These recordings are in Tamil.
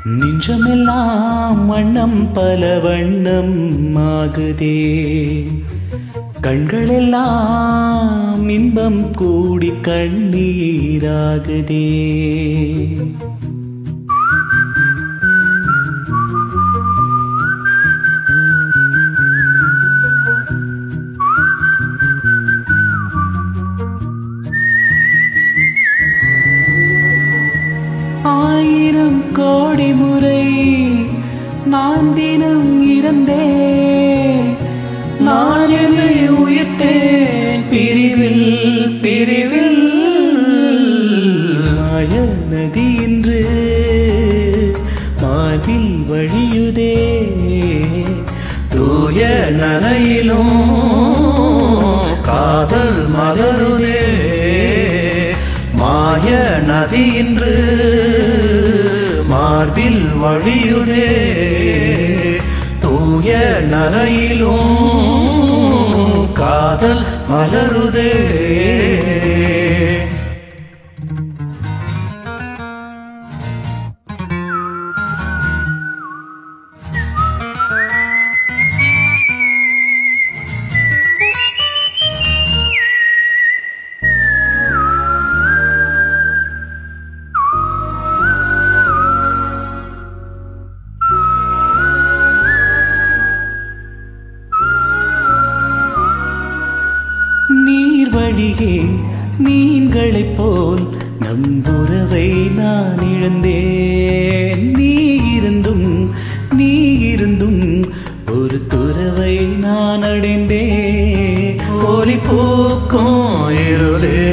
நெஞ்சமெல்லாம் வண்ணம் பல வண்ணம் ஆகுதே கண்களெல்லாம் இன்பம் கூடி கண்ணீராகுதே ஆயிரம் கோடி முறை நான் தினம் இறந்தே நான் என்னை உயிர்த்தேன் பிரிவில் பிரிவில் மாய நதி இன்று மார்பில் வழியுதே தூய நரையிலும் காதல் மலருதே மாய நதி இன்று மார்பில் வழியுதே தூய நரையிலும் காதல் மலருதே நீர் வழியே மீன்களைப் போல் நம் உறவை நான் இழந்தேன் நீ இருந்தும் நீ இருந்தும் ஒரு துறவை நான் அடைந்தேன் ஒலி பூக்கும் இருளே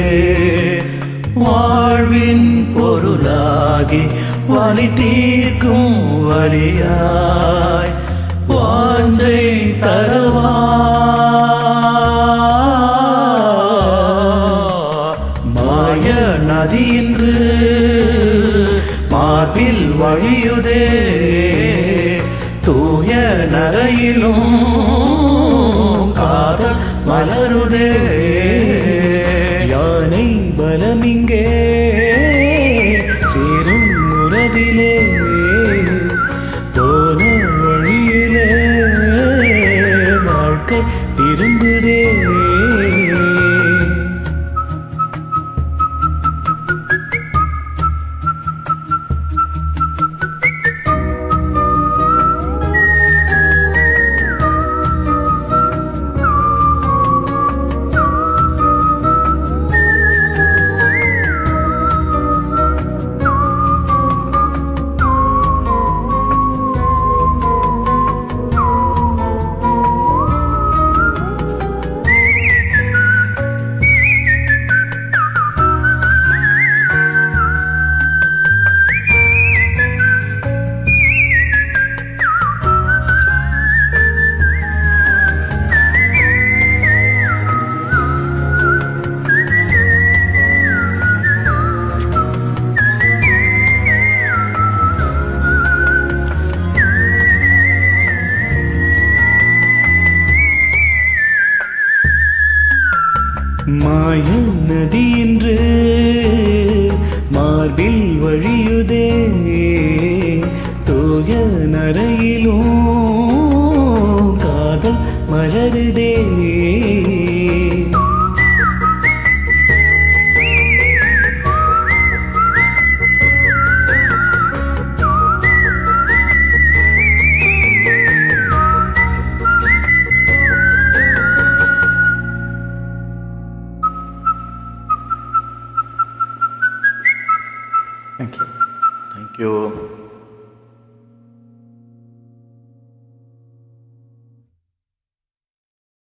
வாழ்வின் பொருளாகி வலி தீர்க்கும் வலியாய் வாஞ்சை தரவா மாய நதி இன்று மார்பில் வழியுதே தூய நரையிலும் காதல் மலருதே யானை பலமிங்கே சேரும் உறவிலே போன வழியிலே வாழ்க்கை திரும்புதே மாய நதி என்று மார்பில் வழியுதே தோய நரையிலும் காதல் மலருதே தேங்க்யூ தேங்க்யூ